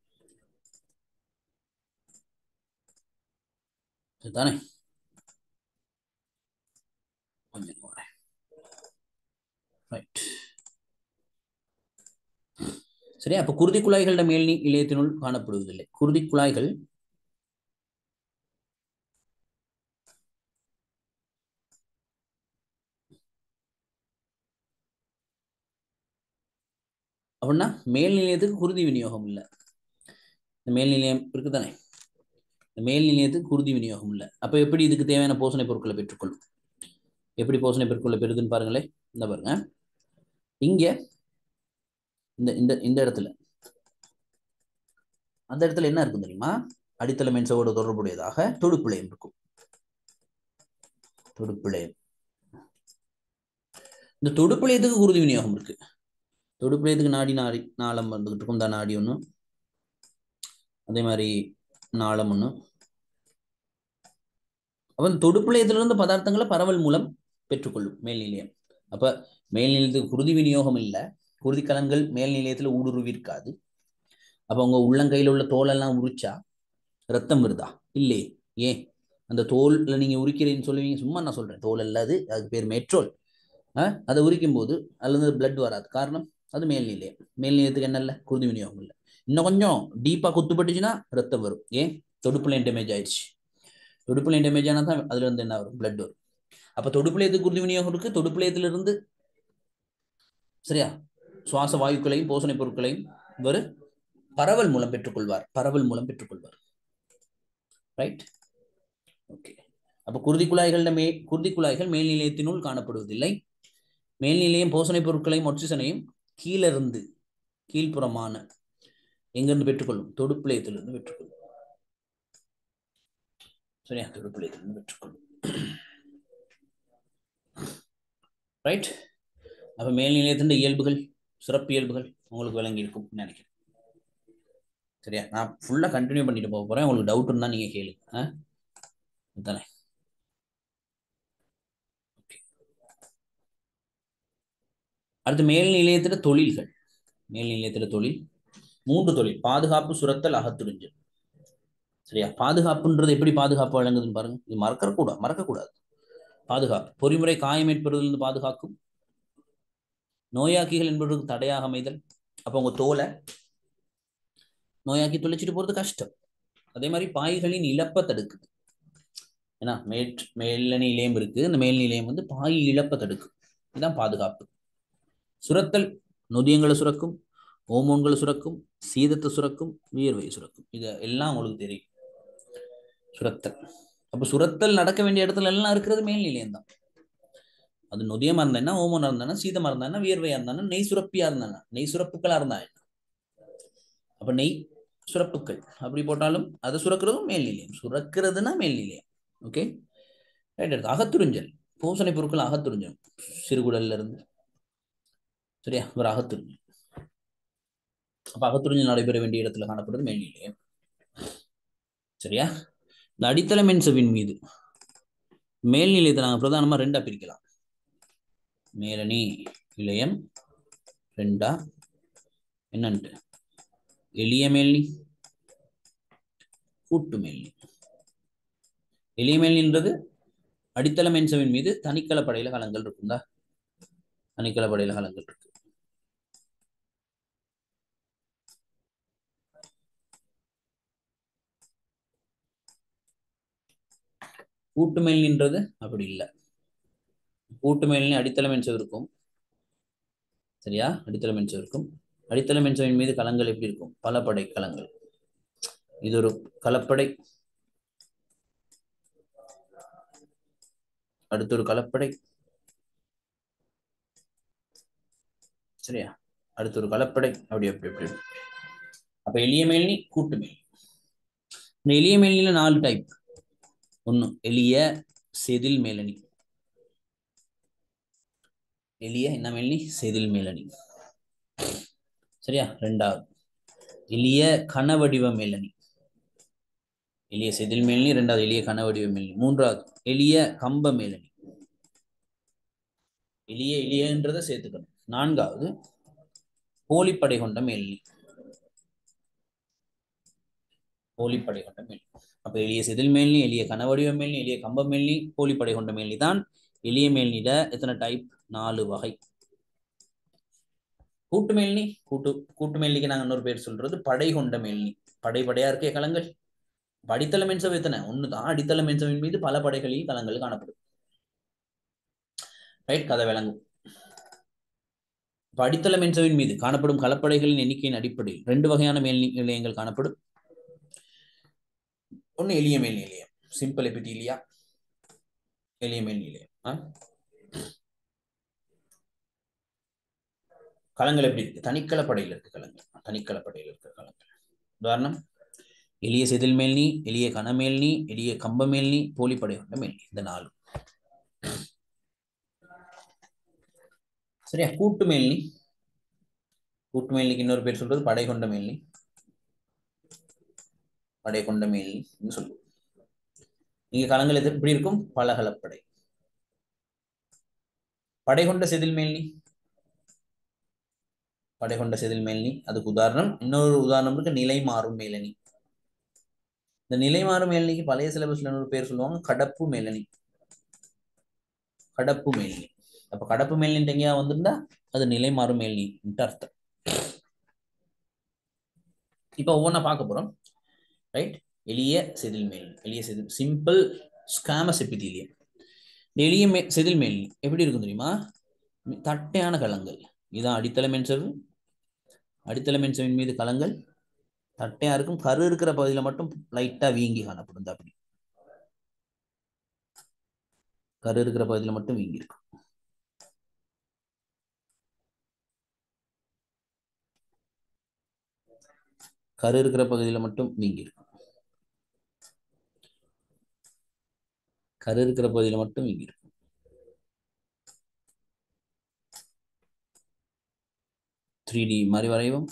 சரிதானே கொஞ்சம் வரேன் ரைட் சரி அப்ப குருதி குழாய்களோட மேல்நீ இளையத்தினுள் காணப்படுவதில்லை குருதி குழாய்கள் அப்படின்னா மேல் நிலையத்துக்கு குருதி விநியோகம் இல்லை இந்த மேல் நிலையம் இருக்குதானே இந்த மேல் நிலையத்துக்கு குருதி விநியோகம் இல்லை அப்ப எப்படி இதுக்கு தேவையான போஷணை பொருட்களை பெற்றுக்கொள்ளும் எப்படி போஷணை பொருட்களை பெறுதுன்னு பாருங்களேன் இந்த பாருங்க இங்க இந்த இந்த இந்த இடத்துல அந்த இடத்துல என்ன இருக்கும் தெரியுமா அடித்தள மென்சவோட தொடர்புடையதாக தொடுப்பிழையம் இருக்கும் தொடுப்பிழையம் இந்த தொடுப்பிழையத்துக்கு குருதி விநியோகம் இருக்கு தொடுப்பிழையத்துக்கு நாடி நாடி நாளம் வந்துகிட்டு இருக்கும் இந்த நாடி ஒன்று அதே மாதிரி நாளம் ஒன்று அப்போ தொடுப்பிழையத்திலிருந்து பதார்த்தங்களை பரவல் மூலம் பெற்றுக்கொள்ளும் மேல்நிலையம் அப்ப மேல்நிலையத்துக்கு குருதி விநியோகம் இல்லை குருதி கலன்கள் மேல் நிலையத்துல ஊடுருவி இருக்காது அப்ப உங்க உள்ளங்கையில உள்ள தோலெல்லாம் உரிச்சா ரத்தம் வருதா இல்லையே ஏன் அந்த தோல்ல நீங்க உரிக்கிறேன்னு சொல்லுவீங்க சும்மா நான் சொல்றேன் தோல் அல்லது அதுக்கு பேர் மெட்ரோல் அதை உரிக்கும் போது அதுல பிளட் வராது காரணம் அது மேல்நிலையம் மேல்நிலையத்துக்கு என்ன இல்லை குருதி விநியோகம் இல்லை இன்னும் கொஞ்சம் டீப்பா குத்துப்பட்டுச்சுன்னா ரத்தம் வரும் ஏன் தொடுப்புலையும் டேமேஜ் ஆயிடுச்சு தொடுப்புலையும் டேமேஜ் ஆனால் தான் அதுல இருந்து என்ன வரும் பிளட் வரும் அப்ப தொடுப்புலையத்துக்கு குருதி விநியோகம் இருக்கு தொடுப்புலையத்துல இருந்து சரியா சுவாச வாயுக்களையும் போஷணை பொருட்களையும் இவர் பரவல் மூலம் பெற்றுக்கொள்வார் பரவல் மூலம் பெற்றுக்கொள்வார் ரைட் ஓகே அப்ப குருதி குழாய்கள மே குருதி குழாய்கள் மேல்நிலையத்தினுள் காணப்படுவதில்லை மேல்நிலையம் போஷணை பொருட்களையும் ஒட்சிசனையும் கீழிருந்து கீழ்ப்புறமான எங்கிருந்து பெற்றுக்கொள்ளும் தொடுப்பிளையத்திலிருந்து பெற்றுக்கொள்ளும் சரியா தொடுப்பிளையத்திலிருந்து பெற்றுக்கொள்ளும் ரைட் அப்ப மேல்நிலையத்தின் இயல்புகள் சிறப்பு இயல்புகள் உங்களுக்கு விளங்கி இருக்கும் நினைக்கிறேன் சரியா நான் ஃபுல்லா கண்டினியூ பண்ணிட்டு போக போறேன் உங்களுக்கு டவுட் இருந்தா நீங்க கேளுங்க தானே அடுத்து மேல் நிலையத்துல தொழில்கள் மேல் நிலையத்துல தொழில் மூன்று தொழில் பாதுகாப்பு சுரத்தல் அகத்துறிஞ்சல் சரியா பாதுகாப்புன்றது எப்படி பாதுகாப்பு வழங்குதுன்னு பாருங்க இது மறக்க கூட மறக்கக்கூடாது பாதுகாப்பு பொறிமுறை காயம் ஏற்படுவதிலிருந்து பாதுகாக்கும் நோயாக்கிகள் என்பதற்கு தடையாக அமைதல் அப்போ உங்க தோலை நோயாக்கி தொலைச்சிட்டு போறது கஷ்டம் அதே மாதிரி பாய்களின் இழப்பை தடுக்குது ஏன்னா மேற் மேல்நிலை நிலையம் இருக்கு இந்த மேல் நிலையம் வந்து பாய் இழப்பை தடுக்கும் இதுதான் பாதுகாப்பு சுரத்தல் நொதியங்களை சுரக்கும் ஹோமோன்களை சுரக்கும் சீதத்தை சுரக்கும் வியர்வை சுரக்கும் இது எல்லாம் உங்களுக்கு தெரியும் சுரத்தல் அப்ப சுரத்தல் நடக்க வேண்டிய இடத்துல எல்லாம் இருக்கிறது மேல் நிலையம் தான் அது நொதியமா இருந்தா ஓமனா இருந்தானா சீதமா இருந்தானா வியர்வையா இருந்தானா நெய் சுரப்பியா இருந்தானா நெய் சுரப்புகளா இருந்தா என்ன அப்ப நெய் சுரப்புகள் அப்படி போட்டாலும் அது சுரக்கிறதும் மேல் நிலையம் சுரக்கிறதுனா மேல் நிலையம் ஓகே ரைட் எடுத்து அகத்துறிஞ்சல் பூசணை பொருட்கள் அகத்துறிஞ்சல் சிறுகுடல்ல இருந்து சரியா ஒரு அகத்துறிஞ்சல் அப்ப அகத்துறிஞ்சல் நடைபெற வேண்டிய இடத்துல காணப்படுறது மேல் நிலையம் சரியா இந்த அடித்தள மென்சவின் மீது மேல் நிலையத்தை நாங்கள் பிரதானமா ரெண்டா பிரிக்கலாம் மேலணி நிலையம் ரெண்டா என்னன்ட்டு எளிய மேல்நி கூட்டு மேல்நி எளிய மேல்நின்றது அடித்தள மென்சவின் மீது தனிக்கல படையில கலங்கள் இருக்குந்தா தனிக்கல படையில கலங்கள் இருக்கு கூட்டு மேல்நின்றது அப்படி இல்லை கூட்டு மேல்நி அடித்தள மென்சவ் இருக்கும் சரியா அடித்தள மென்சவ் இருக்கும் அடித்தள மென்சவின் மீது கலங்கள் எப்படி இருக்கும் பல படை கலங்கள் இது ஒரு கலப்படை அடுத்து ஒரு கலப்படை சரியா அடுத்து ஒரு கலப்படை அப்படி அப்படி அப்படி அப்ப எளிய மேல்நி கூட்டு மேல் இந்த எளிய மேல்நில நாலு டைப் ஒண்ணு எளிய செதில் மேலணி எளிய என்ன மேலணி செதில் மேலணி சரியா ரெண்டாவது எளிய கனவடிவ மேலணி எளிய செதில் மேலணி ரெண்டாவது எளிய கனவடிவ மேலணி மூன்றாவது எளிய கம்ப மேலணி எளிய எளியன்றதை சேர்த்துக்கணும் நான்காவது போலிப்படை கொண்ட மேலணி போலிப்படை கொண்ட மேலணி அப்ப எளிய செதில் மேல்நி எளிய கனவடிவ மேல்நி எளிய கம்ப மேல்நி போலிப்படை கொண்ட மேல்நி தான் எளிய மேல்நில எத்தனை டைப் நாலு வகை கூட்டு மேல்நி கூட்டு கூட்டு மேல்நிக்கு நாங்க இன்னொரு பேர் சொல்றது படை கொண்ட மேல்நி படை படையா இருக்கே கலங்கள் அடித்தள மென்சவ் எத்தனை ஒண்ணுதான் அடித்தள மென்சவின் மீது பல படைகளில் கலங்கள் காணப்படும் ரைட் கதை விளங்கும் அடித்தள மென்சவின் மீது காணப்படும் கலப்படைகளின் எண்ணிக்கையின் அடிப்படையில் ரெண்டு வகையான மேல் நிலையங்கள் காணப்படும் ஒன்று எளிய மேல் நிலையம் சிம்பிள் எபிதீலியா எளிய மேல் நிலையம் களங்கள் எப்படி இருக்கு தனிக்கலப்படையில் இருக்கு களங்கள் தனிக்கலப்படையில் இருக்க களங்கள் உதாரணம் எளிய செதில் மேல்நி எளிய கனமேல்நி எளிய கம்ப மேல்நி போலிப்படை கொண்ட மேல்நி இந்த நாலு சரியா கூட்டு மேல்நி கூட்டு மேல்னிக்கு இன்னொரு பேர் சொல்றது படை கொண்ட மேல்நி படை கொண்ட மேல்நி சொல்லுவோம் இங்க களங்கள் எது எப்படி இருக்கும் பலகலப்படை படை கொண்ட செதில் மேல்நி படை கொண்ட செதில் மேல்நி அதுக்கு உதாரணம் இன்னொரு உதாரணம் இருக்கு நிலை மாறும் மேலணி இந்த நிலை மாறும் மேலணிக்கு பழைய சிலபஸ்ல இன்னொரு பேர் சொல்லுவாங்க கடப்பு மேலணி கடப்பு மேலணி அப்ப கடப்பு மேலணி எங்கேயா வந்திருந்தா அது நிலை மாறும் மேலணி அர்த்தம் இப்ப ஒவ்வொன்றா பார்க்க போறோம் ரைட் எளிய செதில் மேல் எளிய செதில் சிம்பிள் ஸ்காமஸ் எபிதீலியம் இந்த எளிய மே செதில் மேல் எப்படி இருக்கும் தெரியுமா தட்டையான களங்கள் இதான் அடித்தள மென்சவு அடித்தள மென்சவின் மீது களங்கள் தட்டையா இருக்கும் கரு இருக்கிற பகுதியில மட்டும் லைட்டா வீங்கி காணப்படும் அப்படி கரு இருக்கிற பகுதியில மட்டும் வீங்கி இருக்கும் கரு இருக்கிற பகுதியில மட்டும் வீங்கி இருக்கும் கரு இருக்கிற பகுதியில மட்டும் வீங்கி இருக்கும் த்ரீ டி மாதிரி வரைவோம்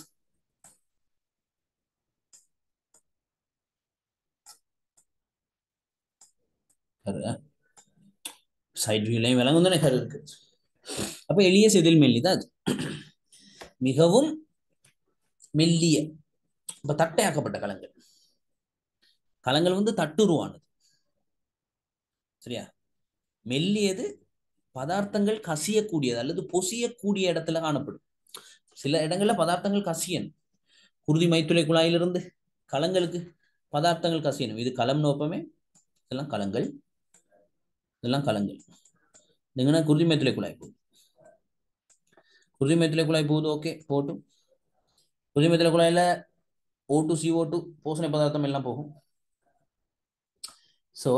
கரு சைட் வியூலையும் விளங்கும் தானே கரு இருக்கு அப்ப எளிய செதில் மெல்லி தான் அது மிகவும் மெல்லிய இப்ப தட்டையாக்கப்பட்ட களங்கள் களங்கள் வந்து தட்டுருவானது சரியா மெல்லியது பதார்த்தங்கள் கசியக்கூடியது அல்லது பொசியக்கூடிய இடத்துல காணப்படும் சில இடங்கள்ல பதார்த்தங்கள் கசியன் குருதி மைத்துளை குழாயிலிருந்து களங்களுக்கு பதார்த்தங்கள் கசியணும் இது களம் நோப்பமே இதெல்லாம் களங்கள் இதெல்லாம் களங்கள் நீங்கன்னா குருதிமேத்திலே குழாய் போகுது குருதிமேத்திலே குழாய் போகுது ஓகே போட்டும் குருதிமேத்திலே குழாயில O two C O two போசனை பதார்த்தம் எல்லாம் போகும் ஸோ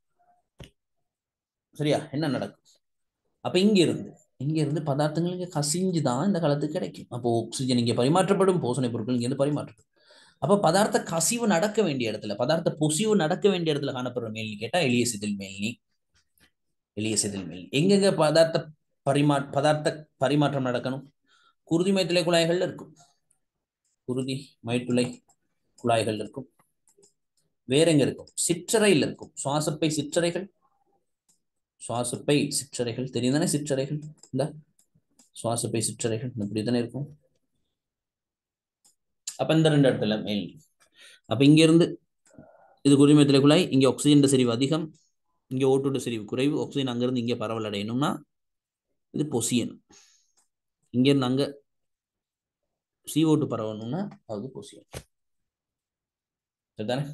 சரியா என்ன நடக்கும் அப்ப இங்க இருந்து இங்க இருந்து பதார்த்தங்கள் இங்க கசிஞ்சு தான் இந்த காலத்துக்கு கிடைக்கும் அப்போ ஆக்சிஜன் இங்க பரிமாற்றப்படும் போசனை பொருட்கள் இங்க இருந்து பரிமாற்றப்படும் அப்ப பதார்த்த கசிவு நடக்க வேண்டிய இடத்துல பதார்த்த பொசிவு நடக்க வேண்டிய இடத்துல காணப்படுற மேல்னி கேட்டா எளிய சிதில் மேல்னி எளிய சிதில் மேல்னி எங்கெங்க பதார்த்த பரிமா பதார்த்த பரிமாற்றம் நடக்கணும் குருதி மைத்துளை குழாய்கள்ல இருக்கும் குருதி மைத்துளை குழாய்கள் இருக்கும் வேற எங்க இருக்கும் சிற்றறையில் இருக்கும் சுவாசப்பை சிற்றறைகள் சுவாசப்பை சிற்றறைகள் தெரியும் தானே சிற்றறைகள் இந்த சுவாசப்பை சிற்றறைகள் இப்படி தானே இருக்கும் அப்ப இந்த ரெண்டு இடத்துல மேல் அப்ப இங்க இருந்து இது குருமத்தில குழாய் இங்க ஆக்சிஜன் செறிவு அதிகம் இங்க ஓட்டோட செறிவு குறைவு ஆக்சிஜன் அங்கிருந்து இங்க பரவல் அடையணும்னா இது பொசியணும் இங்க இருந்து அங்க சி ஓட்டு பரவணும்னா அது பொசியன் சரிதானே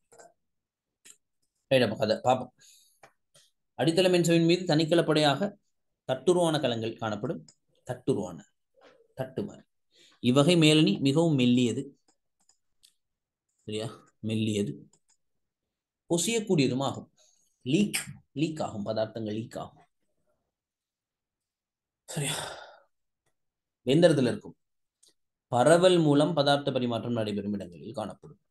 ரைட் அப்ப கதை பார்ப்போம் அடித்தள மென்சவின் மீது தனிக்கலப்படையாக தட்டுருவான கலங்கள் காணப்படும் தட்டுருவான தட்டு மாதிரி இவ்வகை மேலணி மிகவும் மெல்லியது சரியா மெல்லியது பொசியக்கூடியதும் ஆகும் லீக் லீக் ஆகும் பதார்த்தங்கள் லீக் ஆகும் சரியா எந்த இடத்துல இருக்கும் பரவல் மூலம் பதார்த்த பரிமாற்றம் நடைபெறும் இடங்களில் காணப்படும்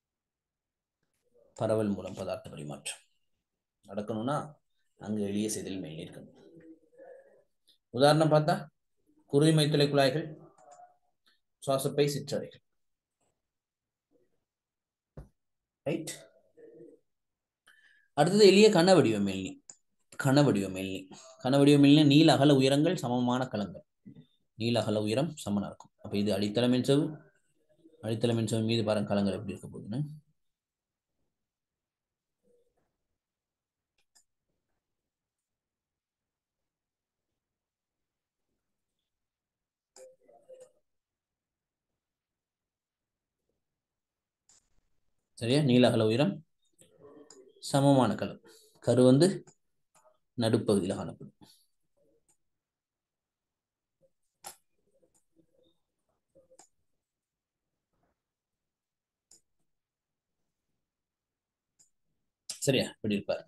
பரவல் மூலம் பதார்த்த பரிமாற்றம் நடக்கணும்னா அங்கு எளிய செதில் மேல் இருக்கணும் உதாரணம் பார்த்தா குருதி மைத்துளை குழாய்கள் சுவாசப்பை சிற்றறைகள் ரைட் அடுத்தது எளிய கன வடிவ மேல்னி கன வடிவ மேல்னி கன வடிவ மேல்னி நீல அகல உயரங்கள் சமமான களங்கள் நீல அகல உயரம் சமனா இருக்கும் அப்ப இது அடித்தள மென்சவு அடித்தள மென்சவு மீது பாருங்க களங்கள் எப்படி இருக்க போகுதுன்னு சரியா நீல அகல உயரம் சமமான களம் கரு வந்து நடுப்பகுதியில் காணப்படும் சரியா இப்படி இருப்பார்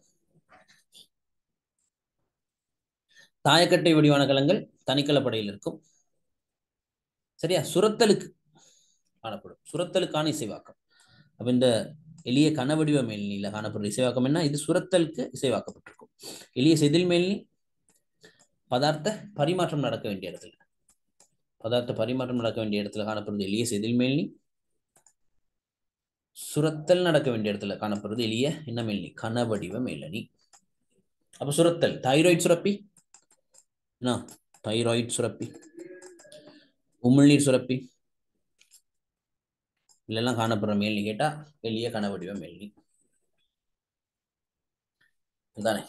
தாயக்கட்டை வடிவான கலங்கள் தனிக்கலப்படையில் இருக்கும் சரியா சுரத்தலுக்கு காணப்படும் சுரத்தலுக்கான இசைவாக்கம் அப்ப இந்த எளிய கனவடிவ மேல்நில காணப்படுற இசைவாக்கம் என்ன இது சுரத்தலுக்கு இசைவாக்கப்பட்டிருக்கும் எளிய செதில் மேல்நி பதார்த்த பரிமாற்றம் நடக்க வேண்டிய இடத்துல பதார்த்த பரிமாற்றம் நடக்க வேண்டிய இடத்துல காணப்படுறது எளிய செதில் மேல்நி சுரத்தல் நடக்க வேண்டிய இடத்துல காணப்படுறது எளிய என்ன மேல்நி கனவடிவ மேலணி அப்ப சுரத்தல் தைராய்டு சுரப்பி என்ன தைராய்டு சுரப்பி உமிழ்நீர் சுரப்பி இதெல்லாம் காணப்படுற மேல்னி கேட்டா எளிய கனவடிவ மேல்னி இதுதானே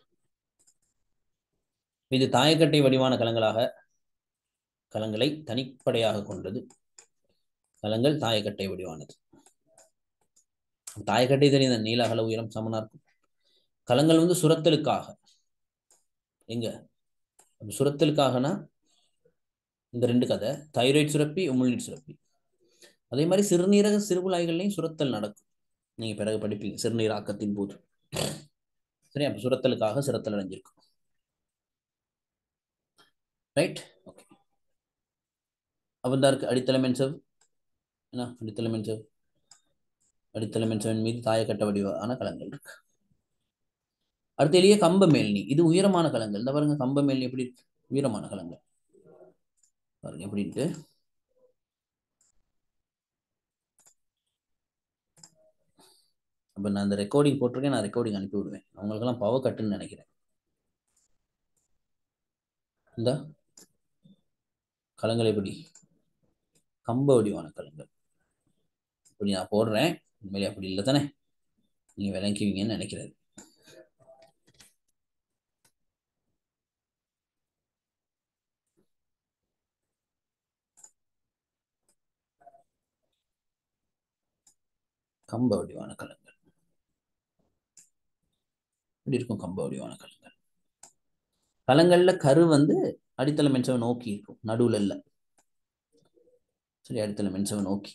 இது தாயக்கட்டை வடிவான கலங்களாக கலங்களை தனிப்படையாக கொண்டது கலங்கள் தாயக்கட்டை வடிவானது தாயக்கட்டை தெரியுது நீல அகல உயரம் சமனா இருக்கும் கலங்கள் வந்து சுரத்தலுக்காக எங்க சுரத்தலுக்காகனா இந்த ரெண்டு கதை தைராய்டு சுரப்பி உமிழ்நீர் சுரப்பி அதே மாதிரி சிறுநீரக சிறுகுழாய்கள்லையும் சுரத்தல் நடக்கும் நீங்க பிறகு படிப்பீங்க சிறுநீராக்கத்தின் போது சரி அப்ப சுரத்தலுக்காக சிரத்தல் அடைஞ்சிருக்கும் ரைட் ஓகே அப்போ தான் இருக்கு அடித்தள மென்சவ் என்ன அடித்தள மென்சவ் அடித்தள மென்சவின் மீது தாயக்கட்ட வடிவான கலங்கள் இருக்கு அடுத்து எளிய கம்ப மேல்னி இது உயரமான கலங்கள் இந்த பாருங்க கம்ப மேல்னி எப்படி இருக்கு உயரமான கலங்கள் பாருங்க எப்படின்ட்டு அப்போ நான் அந்த ரெக்கார்டிங் போட்டிருக்கேன் நான் ரெக்கார்டிங் அனுப்பி விடுவேன் அவங்களுக்கெல்லாம் பவர் கட்டுன்னு நினைக்கிறேன் இந்த கலங்கள் எப்படி கம்ப வடிவான கலங்கள் இப்படி நான் போடுறேன் உண்மையிலே அப்படி இல்லை தானே நீங்கள் விளங்குவீங்கன்னு நினைக்கிறது கம்ப வடிவான கலங்கள் இப்படி இருக்கும் கம்ப வடிவான கலங்கள் கலங்கள்ல கரு வந்து அடித்தள மென்சவை நோக்கி இருக்கும் நடுவுல இல்ல சரி அடித்தள மென்சவை நோக்கி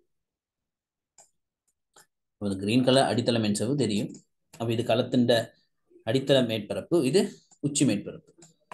ஒரு கிரீன் கலர் அடித்தள மென்சவு தெரியும் அப்ப இது களத்தின் அடித்தள மேற்பரப்பு இது உச்சி மேற்பரப்பு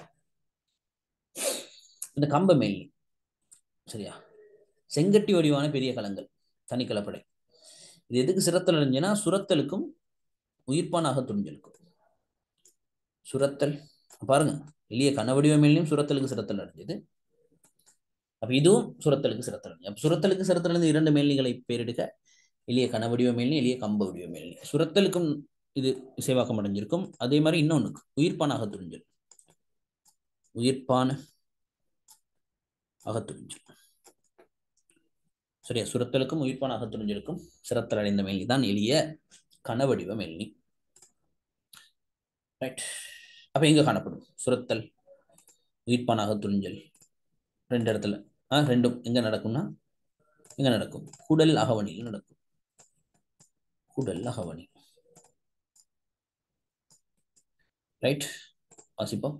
இந்த கம்ப மேலி சரியா செங்கட்டி வடிவான பெரிய கலங்கள் தனிக்கலப்படை இது எதுக்கு சிரத்தல் அடைஞ்சுன்னா சுரத்தலுக்கும் உயிர்ப்பான அகத்துணிஞ்சலுக்கும் சுரத்தல் பாருங்க எளிய கனவடிவ மேலையும் சுரத்தலுக்கு சிரத்தல் அடைஞ்சது அப்ப இதுவும் சுரத்தலுக்கு சிரத்தல் அடைஞ்சு அப்ப சுரத்தலுக்கு சிரத்தல் அடைஞ்ச இரண்டு மேல்நிகளை பேரெடுக்க எளிய கனவடிவ மேல்னி எளிய கம்ப வடிவ மேல்னி சுரத்தலுக்கும் இது இசைவாக்கம் அடைஞ்சிருக்கும் அதே மாதிரி இன்னொன்னுக்கு உயிர்ப்பான அகத்துறிஞ்சல் உயிர்ப்பான அகத்துறிஞ்சல் சரியா சுரத்தலுக்கும் உயிர்ப்பான அகத்துறிஞ்சலுக்கும் சிரத்தல் அடைந்த மேல்னி தான் எளிய கனவடிவ மேல்னி ரைட் அப்ப எங்க காணப்படும் சுரத்தல் உயிர்ப்பான அகத்துறிஞ்சல் ரெண்டு இடத்துல ஆ ரெண்டும் எங்க நடக்கும்னா எங்க நடக்கும் குடல் அகவணியில் நடக்கும் குடல் அகவணி ரைட் வாசிப்போம்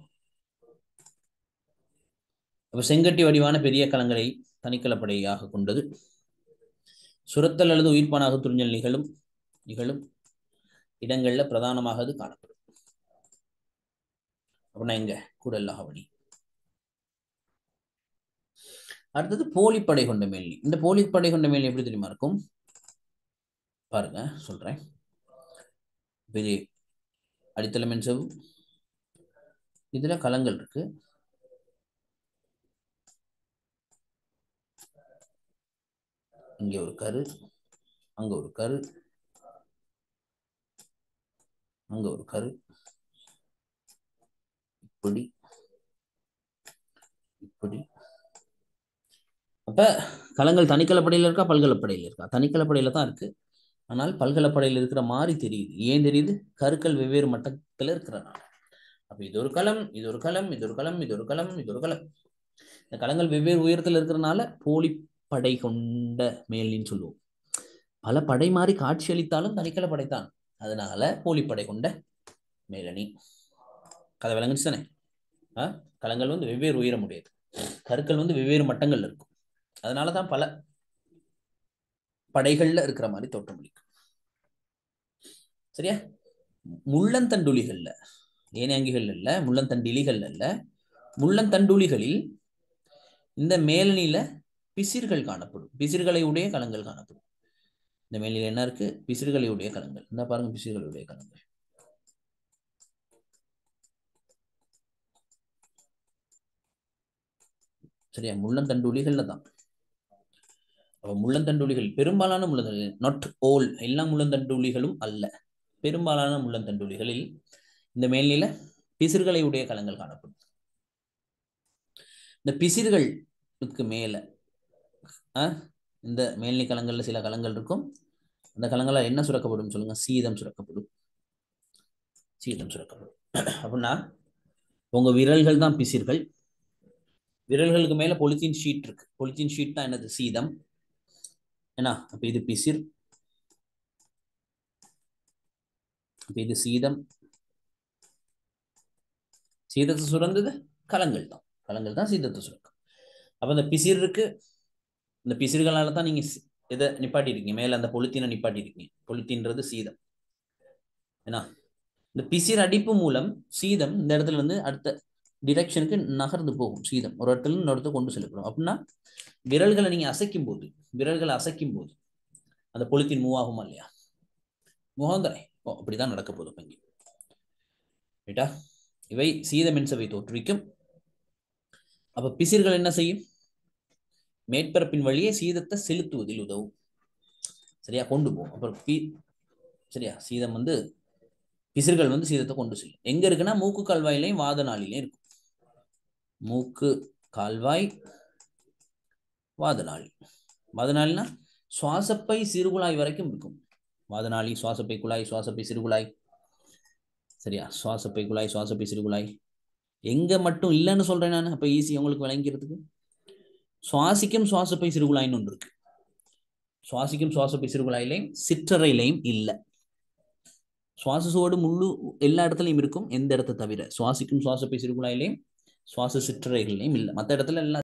அப்ப செங்கட்டி வடிவான பெரிய கலங்களை தனிக்கலப்படையாக கொண்டது சுரத்தல் அல்லது உயிர்ப்பான அகத்துறிஞ்சல் நிகழும் நிகழும் இடங்கள்ல பிரதானமாக அது காணப்படும் அப்படின்னா எங்க குடல் அகவணி அடுத்தது போலிப்படை கொண்ட மேல்னி இந்த போலிப்படை கொண்ட மேல்னி எப்படி தெரியுமா இருக்கும் பாருங்க சொல்றேன் இது அடித்தள மென்சவு இதுல கலங்கள் இருக்கு இங்க ஒரு கரு அங்க ஒரு கரு அங்க ஒரு கரு இப்படி இப்படி அப்ப கலங்கள் தனிக்கலப்படையில் இருக்கா பல்கலப்படையில் இருக்கா தனிக்கலப்படையில தான் இருக்கு ஆனால் பல்கலப்படையில் இருக்கிற மாதிரி தெரியுது ஏன் தெரியுது கருக்கள் வெவ்வேறு மட்டத்துல இருக்கிறனால அப்ப இது ஒரு களம் இது ஒரு களம் இது ஒரு களம் இது ஒரு களம் இது ஒரு களம் இந்த களங்கள் வெவ்வேறு உயரத்துல இருக்கிறனால போலி படை கொண்ட மேலின்னு சொல்லுவோம் பல படை மாறி காட்சி அளித்தாலும் தனிக்கல படைத்தான் அதனால போலிப்படை கொண்ட மேலணி கதை விளங்குச்சு தானே ஆ களங்கள் வந்து வெவ்வேறு உயரம் உடையது கருக்கள் வந்து வெவ்வேறு மட்டங்கள்ல இருக்கும் அதனாலதான் பல படைகள்ல இருக்கிற மாதிரி தோற்றமளிக்கும் சரியா முள்ளந்தண்டுளிகள்ல ஏனையங்கிகள் இல்ல முள்ளந்தண்டிலிகள் அல்ல முள்ளந்தண்டுளிகளில் இந்த மேலணியில பிசிர்கள் காணப்படும் பிசிர்களை உடைய களங்கள் காணப்படும் இந்த மேலில் என்ன இருக்கு பிசிர்களை உடைய களங்கள் இந்த பாருங்க பிசிர்களை உடைய களங்கள் சரியா முள்ளந்தண்டுளிகள்ல தான் அப்ப முள்ளந்தண்டுளிகள் பெரும்பாலான முள்ளந்தண்டுகள் நாட் ஓல் எல்லா முள்ளந்தண்டுளிகளும் அல்ல பெரும்பாலான முள்ளந்தண்டுளிகளில் இந்த மேல்நில பிசிர்களை உடைய களங்கள் காணப்படும் இந்த பிசிர்களுக்கு மேல இந்த மேல்நிலை களங்கள்ல சில களங்கள் இருக்கும் அந்த களங்களால் என்ன சுரக்கப்படும் சொல்லுங்க சீதம் சுரக்கப்படும் சீதம் சுரக்கப்படும் அப்படின்னா உங்க விரல்கள் தான் பிசிர்கள் விரல்களுக்கு மேல பொலித்தீன் ஷீட் இருக்கு பொலித்தீன் ஷீட் தான் என்னது சீதம் என்ன அப்ப இது பிசிர் அப்ப இது சீதம் சீதத்தை சுரந்தது கலங்கள் தான் கலங்கள் தான் சீதத்தை சுரக்கும் அப்ப இந்த பிசிர் இருக்கு இந்த பிசிறுகளால தான் நீங்க இதை நிப்பாட்டிருக்கீங்க மேல அந்த பொலித்தீனை நிப்பாட்டிருக்கீங்க பொலித்தீன்றது சீதம் ஏன்னா இந்த பிசிர் அடிப்பு மூலம் சீதம் இந்த இடத்துல வந்து அடுத்த டிரெக்ஷனுக்கு நகர்ந்து போகும் சீதம் ஒரு இடத்துல இன்னொரு இடத்துல கொண்டு செல்லப்படும் அப்படின்னா விரல்களை நீங்க அசைக்கும் போது விரல்களை அசைக்கும் போது அந்த பொலித்தீன் மூவ் ஆகுமா இல்லையா முகந்தரை ஓ அப்படிதான் நடக்க போதும் இங்கே ரைட்டா இவை சீத மின்சவை தோற்றுவிக்கும் அப்ப பிசிர்கள் என்ன செய்யும் மேற்பரப்பின் வழியே சீதத்தை செலுத்துவதில் உதவும் சரியா கொண்டு போகும் அப்புறம் பி சரியா சீதம் வந்து பிசிர்கள் வந்து சீதத்தை கொண்டு செல்லும் எங்க இருக்குன்னா மூக்கு கால்வாயிலையும் வாத நாளிலையும் இருக்கும் மூக்கு கால்வாய் வாதநாளி வாதநாளினா சுவாசப்பை சிறுகுழாய் வரைக்கும் இருக்கும் வாதநாளி சுவாசப்பை குழாய் சுவாசப்பை சிறுகுழாய் சரியா சுவாசப்பை குழாய் சுவாசப்பை சிறுகுழாய் எங்க மட்டும் இல்லைன்னு சொல்றேன் நான் அப்ப ஈஸி உங்களுக்கு விளங்கிறதுக்கு சுவாசிக்கும் சுவாசப்பை சிறுகுழாய்னு ஒன்று இருக்கு சுவாசிக்கும் சுவாச பிசிறுகுழாயிலையும் சிற்றறையிலையும் இல்லை சுவாச சுவடு முழு எல்லா இடத்துலையும் இருக்கும் எந்த இடத்தை தவிர சுவாசிக்கும் சுவாச பிசிறுகுழாயிலையும் சுவாச சிற்றறைகள்லையும் இல்லை மற்ற இடத்துல எல்லாம்